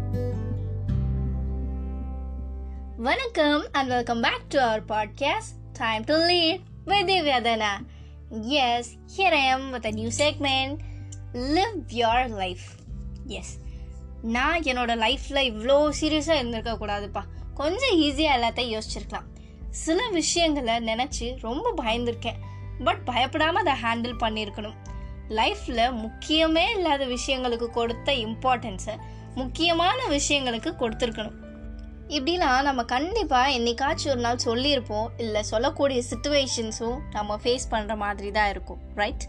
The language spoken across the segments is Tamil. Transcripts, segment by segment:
வணக்கம் and welcome back to our podcast time to lead with Divyadhana as here I am with a new segment live your life as நான் என்னோட லைஃப்பில் இவ்வளோ சீரியஸாக இருந்திருக்க கூடாதுப்பா கொஞ்சம் ஈஸியாக எல்லாத்தையும் யோசிச்சிருக்கலாம் சில விஷயங்களை நினச்சி ரொம்ப பயந்துருக்கேன் பட் பயப்படாமல் அதை ஹேண்டில் பண்ணியிருக்கணும் லைஃப்பில் முக்கியமே இல்லாத விஷயங்களுக்கு கொடுத்த இம்பார்ட்டன்ஸை முக்கியமான விஷயங்களுக்கு கொடுத்துருக்கணும் இப்படிலாம் நம்ம கண்டிப்பாக என்னைக்காச்சும் ஒரு நாள் சொல்லியிருப்போம் இல்லை சொல்லக்கூடிய சுச்சுவேஷன்ஸும் நம்ம ஃபேஸ் பண்ணுற மாதிரி தான் இருக்கும் ரைட்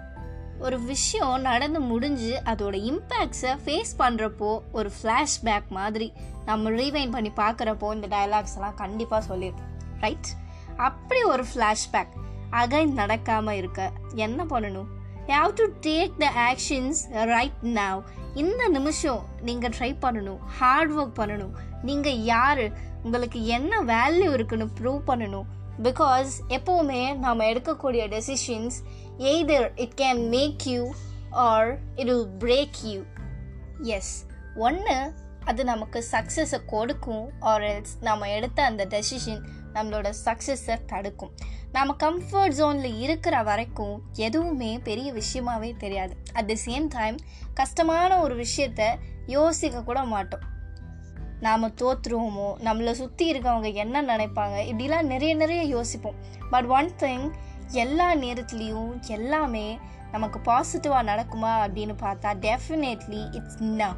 ஒரு விஷயம் நடந்து முடிஞ்சு அதோட இம்பேக்ட்ஸை ஃபேஸ் பண்ணுறப்போ ஒரு ஃப்ளாஷ்பேக் மாதிரி நம்ம ரீவைன் பண்ணி பார்க்குறப்போ இந்த டயலாக்ஸ் எல்லாம் கண்டிப்பாக சொல்லியிருப்போம் ரைட் அப்படி ஒரு ஃப்ளாஷ்பேக் அகைன் நடக்காமல் இருக்க என்ன பண்ணணும் have to take the actions right now இந்த நிமிஷம் நீங்கள் ட்ரை பண்ணணும் ஹார்ட் ஒர்க் பண்ணணும் நீங்கள் யார் உங்களுக்கு என்ன வேல்யூ இருக்குன்னு ப்ரூவ் பண்ணணும் பிகாஸ் எப்போவுமே நாம் எடுக்கக்கூடிய decisions either it can make you or it will break you as ஒன்று அது நமக்கு சக்ஸஸை கொடுக்கும் ஆர் எல்ஸ் நம்ம எடுத்த அந்த டெசிஷன் நம்மளோட சக்ஸஸை தடுக்கும் நம்ம கம்ஃபர்ட் ஜோனில் இருக்கிற வரைக்கும் எதுவுமே பெரிய விஷயமாவே தெரியாது அட் தி சேம் டைம் கஷ்டமான ஒரு விஷயத்த யோசிக்க கூட மாட்டோம் நாம் தோற்றுருவோமோ நம்மளை சுற்றி இருக்கவங்க என்ன நினைப்பாங்க இப்படிலாம் நிறைய நிறைய யோசிப்போம் பட் ஒன் திங் எல்லா நேரத்துலேயும் எல்லாமே நமக்கு பாசிட்டிவாக நடக்குமா அப்படின்னு பார்த்தா டெஃபினெட்லி இட்ஸ் நோ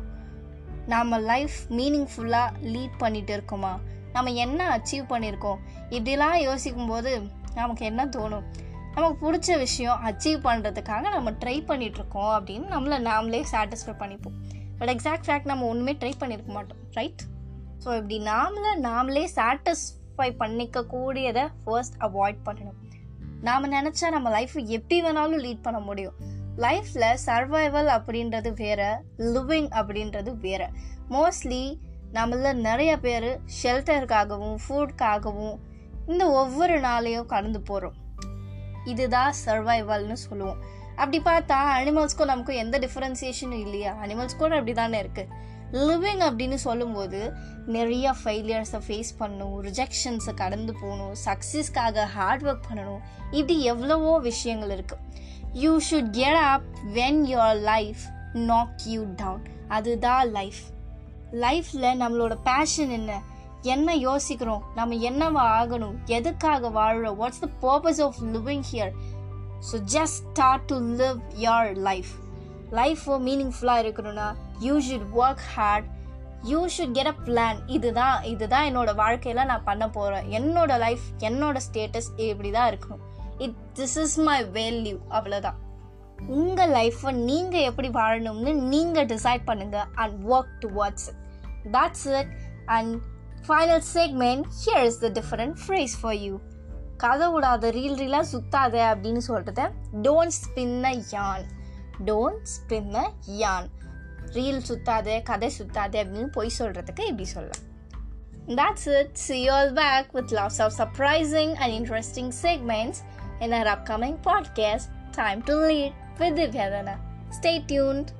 நாம் லைஃப் மீனிங்ஃபுல்லாக லீட் பண்ணிட்டு இருக்கோமா நம்ம என்ன அச்சீவ் பண்ணியிருக்கோம் இப்படிலாம் யோசிக்கும் போது நமக்கு என்ன தோணும் நமக்கு பிடிச்ச விஷயம் அச்சீவ் பண்ணுறதுக்காக நம்ம ட்ரை பண்ணிகிட்ருக்கோம் அப்படின்னு நம்மளை நாமளே சாட்டிஸ்ஃபை பண்ணிப்போம் பட் எக்ஸாக்ட் ஃபேக்ட் நம்ம ஒன்றுமே ட்ரை பண்ணியிருக்க மாட்டோம் ரைட் ஸோ இப்படி நாமளை நாமளே சாட்டிஸ்ஃபை பண்ணிக்க கூடியதை ஃபர்ஸ்ட் அவாய்ட் பண்ணணும் நாம் நினச்சா நம்ம லைஃப்பை எப்படி வேணாலும் லீட் பண்ண முடியும் லைஃப்பில் சர்வைவல் அப்படின்றது வேற லிவிங் அப்படின்றது வேற மோஸ்ட்லி நம்மள நிறைய பேர் ஷெல்டருக்காகவும் ஃபுட்காகவும் இந்த ஒவ்வொரு நாளையும் கடந்து போகிறோம் இதுதான் சர்வைவல்னு சொல்லுவோம் அப்படி பார்த்தா அனிமல்ஸ்க்கும் நமக்கும் எந்த டிஃப்ரென்சியேஷனும் இல்லையா அனிமல்ஸ் கூட அப்படி தானே இருக்குது லிவிங் அப்படின்னு சொல்லும்போது நிறைய ஃபெயிலியர்ஸை ஃபேஸ் பண்ணணும் ரிஜெக்ஷன்ஸை கடந்து போகணும் சக்ஸஸ்க்காக ஹார்ட் ஒர்க் பண்ணணும் இப்படி எவ்வளவோ விஷயங்கள் இருக்குது you should get up when your life knock you down அதுதான் லைஃப் லைஃப்பில் நம்மளோட பேஷன் என்ன என்ன யோசிக்கிறோம் நம்ம என்னவா ஆகணும் எதுக்காக வாழ்கிறோம் what's the purpose of living here so just start to live your life life மீனிங்ஃபுல்லாக இருக்கணும்னா you should work hard you should get a plan இதுதான் இதுதான் என்னோட வாழ்க்கையில் நான் பண்ண போகிறேன் என்னோட லைஃப் என்னோட ஸ்டேட்டஸ் இப்படி தான் இருக்கணும் it this is my value அவ்வளோதான் உங்கள் லைஃப்பை நீங்கள் எப்படி வாழணும்னு நீங்கள் டிசைட் பண்ணுங்கள் and work towards it that's it and final segment here is the different phrase for you கதை விடாத ரீல் ரீலாக சுத்தாத அப்படின்னு சொல்கிறத டோன்ட் ஸ்பின் அ யான் டோன்ட் ஸ்பின் அ யான் ரீல் சுத்தாத கதை சுத்தாத அப்படின்னு பொய் சொல்கிறதுக்கு இப்படி சொல்லலாம் That's it. See you all back with lots of surprising and interesting segments in our upcoming podcast, Time to Lead with Divyadana. Stay tuned.